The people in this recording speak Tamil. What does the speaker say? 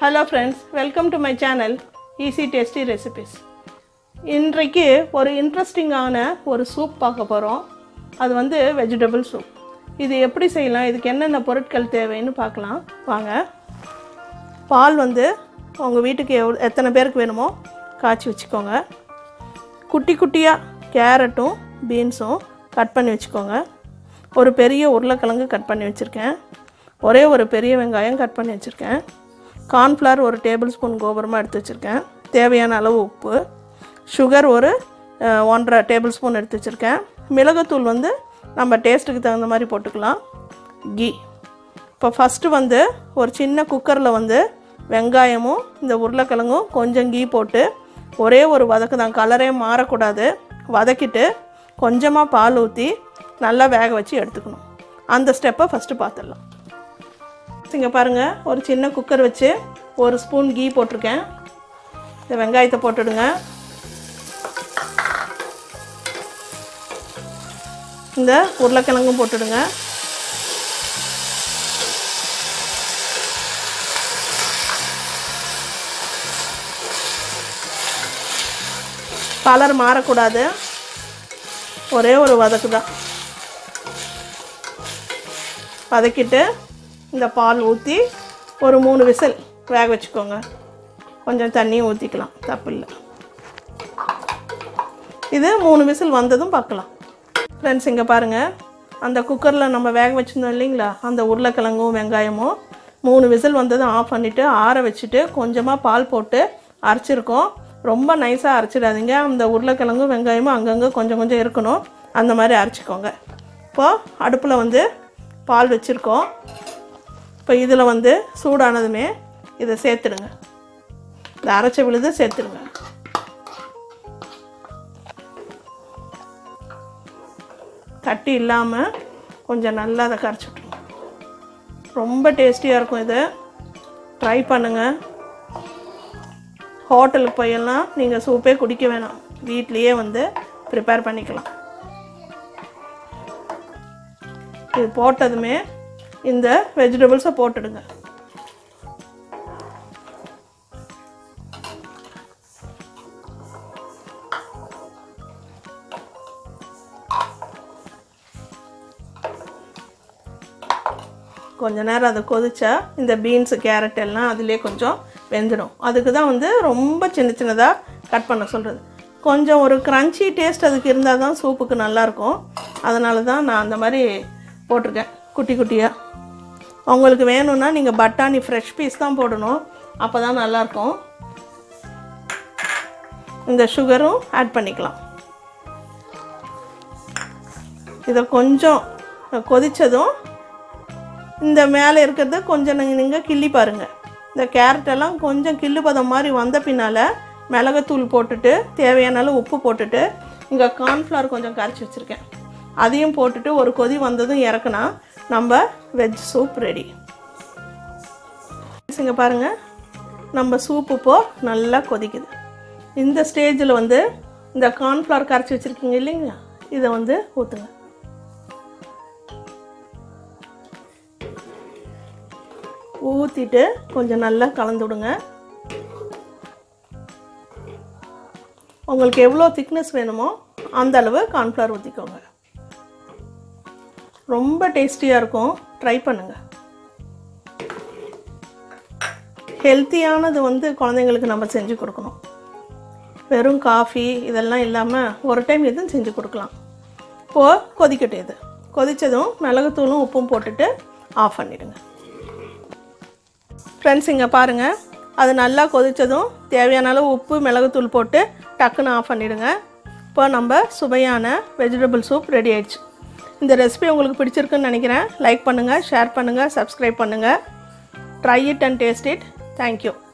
hello friends welcome to my channel easy tasty recipes இன்றைக்கு ஒரு இன்ட்ரெஸ்டிங்கான ஒரு சூப் பார்க்க போகிறோம் அது வந்து வெஜிடபிள் சூப் இது எப்படி செய்யலாம் இதுக்கு என்னென்ன பொருட்கள் தேவைன்னு பார்க்கலாம் வாங்க பால் வந்து உங்கள் வீட்டுக்கு எவ் எத்தனை பேருக்கு வேணுமோ காய்ச்சி வச்சுக்கோங்க குட்டி குட்டியாக கேரட்டும் பீன்ஸும் கட் பண்ணி வச்சுக்கோங்க ஒரு பெரிய உருளைக்கிழங்கு கட் பண்ணி வச்சுருக்கேன் ஒரே ஒரு பெரிய வெங்காயம் கட் பண்ணி வச்சுருக்கேன் கார்ன்ஃப்ளவர் ஒரு டேபிள் ஸ்பூன் கோபுரமாக எடுத்து வச்சுருக்கேன் தேவையான அளவு உப்பு சுகர் ஒரு அஹ், ஒன்றரை டேபிள் ஸ்பூன் எடுத்து வச்சுருக்கேன் மிளகுத்தூள் வந்து நம்ம டேஸ்ட்டுக்கு தகுந்த மாதிரி போட்டுக்கலாம் கீ இப்போ ஃபஸ்ட்டு வந்து ஒரு சின்ன குக்கரில் வந்து வெங்காயமும் இந்த உருளைக்கிழங்கும் கொஞ்சம் கீ போட்டு ஒரே ஒரு வதக்கு தான் கலரே மாறக்கூடாது வதக்கிட்டு கொஞ்சமாக பால் ஊற்றி நல்லா வேக வச்சு எடுத்துக்கணும் அந்த ஸ்டெப்பை ஃபஸ்ட்டு பார்த்துடலாம் இங்கே பாருங்கள் ஒரு சின்ன குக்கர் வச்சு ஒரு ஸ்பூன் கீ போட்டிருக்கேன் இந்த வெங்காயத்தை போட்டுடுங்க இந்த உருளைக்கிழங்கும் போட்டுடுங்க கலர் மாறக்கூடாது ஒரே ஒரு வதக்கு தான் வதக்கிட்டு இந்த பால் ஊற்றி ஒரு மூணு விசில் வேக வச்சுக்கோங்க கொஞ்சம் தண்ணியும் ஊற்றிக்கலாம் தப்பு இல்லை இது மூணு விசில் வந்ததும் பார்க்கலாம் ஃப்ரெண்ட்ஸ் இங்கே பாருங்கள் அந்த குக்கரில் நம்ம வேக வச்சுருந்தோம் இல்லைங்களா அந்த உருளைக்கிழங்கும் வெங்காயமும் மூணு விசில் வந்ததும் ஆஃப் பண்ணிவிட்டு ஆற வச்சுட்டு கொஞ்சமாக பால் போட்டு அரைச்சிருக்கோம் ரொம்ப நைஸாக அரைச்சிடாதீங்க அந்த உருளைக்கிழங்கும் வெங்காயமும் அங்கங்கே கொஞ்சம் கொஞ்சம் இருக்கணும் அந்த மாதிரி அரைச்சிக்கோங்க இப்போது அடுப்பில் வந்து பால் வச்சுருக்கோம் இப்போ இதில் வந்து சூடானதுமே இதை சேர்த்துடுங்க இந்த அரைச்ச விழுது சேர்த்துடுங்க கட்டி இல்லாமல் கொஞ்சம் நல்லா அதை கரைச்சி விட்ருங்க ரொம்ப டேஸ்டியாக இருக்கும் இது ட்ரை பண்ணுங்கள் ஹோட்டலுக்கு போயெல்லாம் நீங்கள் சூப்பே குடிக்க வேணாம் வீட்லேயே வந்து ப்ரிப்பேர் பண்ணிக்கலாம் இது போட்டதுமே இந்த வெஜிடபிள்ஸை போட்டுடுங்க கொஞ்ச நேரம் அதை கொதிச்சா இந்த பீன்ஸு கேரட் எல்லாம் அதிலே கொஞ்சம் வெந்துடும் அதுக்கு தான் வந்து ரொம்ப சின்ன சின்னதாக கட் பண்ண சொல்கிறது கொஞ்சம் ஒரு க்ரன்ச்சி டேஸ்ட் அதுக்கு இருந்தால் தான் சூப்புக்கு நல்லாயிருக்கும் அதனால தான் நான் அந்த மாதிரி போட்டிருக்கேன் குட்டி குட்டியாக உங்களுக்கு வேணும்னா நீங்கள் பட்டாணி ஃப்ரெஷ் பீஸ் தான் போடணும் அப்போ தான் நல்லாயிருக்கும் இந்த சுகரும் ஆட் பண்ணிக்கலாம் இதை கொஞ்சம் கொதித்ததும் இந்த மேலே இருக்கிறத கொஞ்சம் நீங்கள் நீங்கள் கிள்ளி பாருங்கள் இந்த கேரட்டெல்லாம் கொஞ்சம் கிள்ளு பதம் மாதிரி வந்த பின்னால் மிளகுத்தூள் போட்டுட்டு தேவையான அளவு உப்பு போட்டுட்டு இங்கே கார்ன்ஃப்ளவர் கொஞ்சம் கரைச்சி வச்சுருக்கேன் அதையும் போட்டுட்டு ஒரு கொதி வந்ததும் இறக்குனா நம்ம வெஜ் சூப் ரெடி இங்கே பாருங்கள் நம்ம சூப் இப்போ நல்லா கொதிக்குது இந்த ஸ்டேஜில் வந்து இந்த கார்ன்ஃப்ளவர் கரைச்சி வச்சுருக்கீங்க இல்லைங்களா இதை வந்து ஊற்றுங்க ஊற்றிட்டு கொஞ்சம் நல்லா கலந்து விடுங்க உங்களுக்கு எவ்வளோ திக்னஸ் வேணுமோ அந்த அளவு கார்ன்ஃப்ளவர் ஊற்றிக்கோங்க ரொம்ப டேஸ்டியாக இருக்கும் ட்ரை பண்ணுங்கள் ஹெல்த்தியானது வந்து குழந்தைங்களுக்கு நம்ம செஞ்சு கொடுக்கணும் வெறும் காஃபி இதெல்லாம் இல்லாமல் ஒரு டைம் எதுவும் செஞ்சு கொடுக்கலாம் இப்போது கொதிக்கட்டும் இது கொதித்ததும் மிளகுத்தூளும் உப்பும் போட்டுட்டு ஆஃப் பண்ணிவிடுங்க ஃப்ரெண்ட்ஸ் இங்கே பாருங்கள் அது நல்லா கொதித்ததும் தேவையான அளவு உப்பு மிளகுத்தூள் போட்டு டக்குன்னு ஆஃப் பண்ணிவிடுங்க இப்போ நம்ம சுவையான வெஜிடபிள் சூப் ரெடி ஆயிடுச்சு இந்த ரெசிபி உங்களுக்கு பிடிச்சிருக்குன்னு நினைக்கிறேன் லைக் பண்ணுங்கள் ஷேர் பண்ணுங்கள் சப்ஸ்கிரைப் பண்ணுங்கள் try it and taste it thank you